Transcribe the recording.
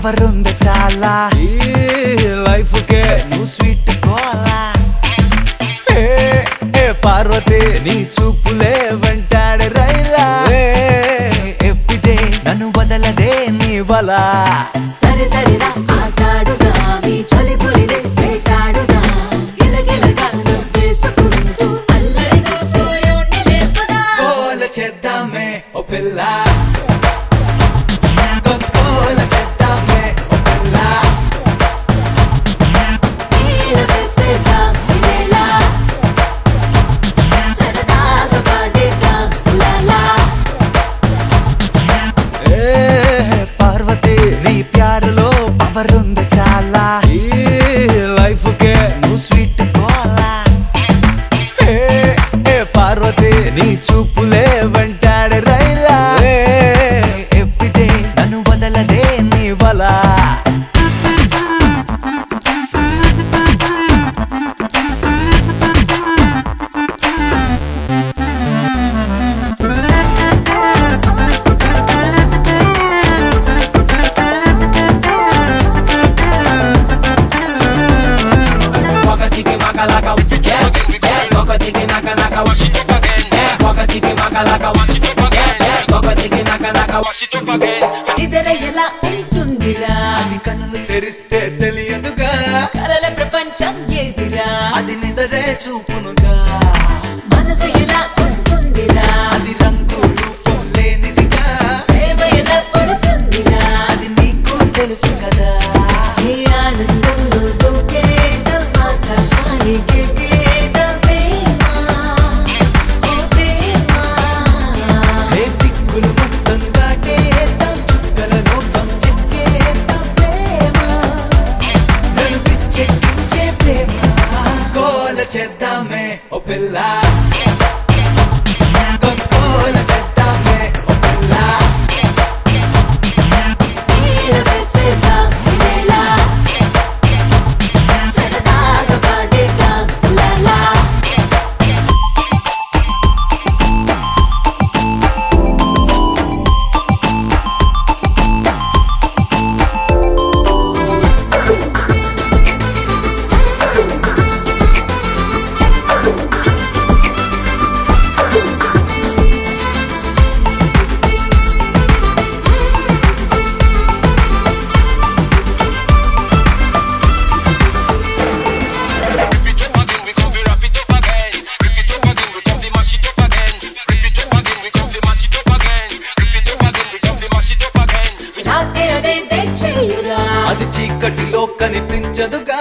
Power ఉంది చాలా ఈ లైఫ్ కే నువ్వు స్వీట్ కోలా ఏ ఏ పార్వతి నీ చూపులే వెంటాడే రైలా ఎప్పిదే నన్ను వదలదే నీ వలా సరే సరేరా ఆటాడుగా మీ చలి పులిని వేటాడుగా గిలగిలగా నవ్వేసుకుంటూ అల్లరితో సూర్యుడిని లేపుదా కోల చేద్దామే ఓ పిల్ల కోల చేద్దామే ఓ పిల్ల నీళ్ళ వేసేద్దాం ఈ వేళ సరదాగా పాడేద్దాం ఉలాలా ఏ పార్వతి నీ ప్యారులో పవర్ ఉంది చాలా ఈ లైఫ్ కే నువ్వు స్వీట్ కోలా ఏ ఏ పార్వతి నీ చూపులే వెంటాడే రైలా ఎప్పిదే నన్ను వదలదే నీ వలా Waka chiki maka laka yeah, yeah. Waka chiki naka naka wash it up again. Yeah. Waka chiki maka laka wash it up again. Yeah. Waka chiki naka naka wash it up again. నిద్ర ఎలా ఉంటుందిరా అది కనులు తెరిస్తే తెలియదుగా కలల ప్రపంచం ఎదురా అది నిదరే చూపునుగా మనసు ఎలా ఉంటుందిరా అది రంగు రూపం లేనిదిగా ప్రేమ ఎలా పడుతుందిరా అది నీకు తెలుసు కదా ఏ ఆనందంలో దూకేద్దాం ఆకాశానికి ఎగేద్దాం ప్రేమ, ఓ ప్రేమ. ఏ దిక్కులు మొత్తం దాటేద్దాం చుక్కల లోకం చెక్కేద్దాం ప్రేమ నన్ను పిచ్చెక్కించే ప్రేమ కోల చేద్దామే ఓ పిల్ల కోల చేద్దామే ఓ పిల్ల నీళ్ళ వేసేద్దాం ఈ వేళ. సరదాగా పాడేద్దాం ఉలాలా. Rip it up again, we come fi wrap it up again. Rip it up again, we come fi mash it up again. Rip it up again, we come fi mash it up again. Rip it up again, we come fi mash it up again. నాకే అనేది చెయ్యురా అది చీకటిలో కనిపించదుగా